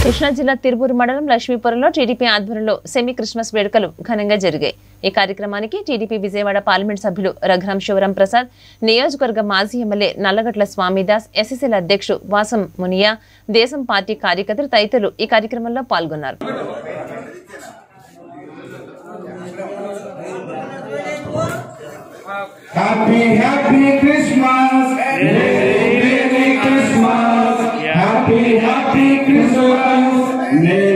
కృష్ణా జిల్లా తిరుపూరు మండలం లక్ష్మీపురంలో టీడీపీ ఆధ్వర్యంలో సెమీ క్రిస్మస్ వేడుకలు ఘనంగా జరిగాయి ఈ కార్యక్రమానికి టీడీపీ విజయవాడ పార్లమెంట్ సభ్యులు రఘురాం శివరాం ప్రసాద్ నియోజకవర్గ మాజీ ఎమ్మెల్యే నల్లగట్ల స్వామిదాస్ ఎస్ఎస్ఎల్ అధ్యక్షుడు వాసం మునియా దేశం పార్టీ కార్యకర్తలు తదితరులు ఈ కార్యక్రమంలో పాల్గొన్నారు Happy, happy Christmas. Merry, Merry Christmas. Happy, happy Christmas. Merry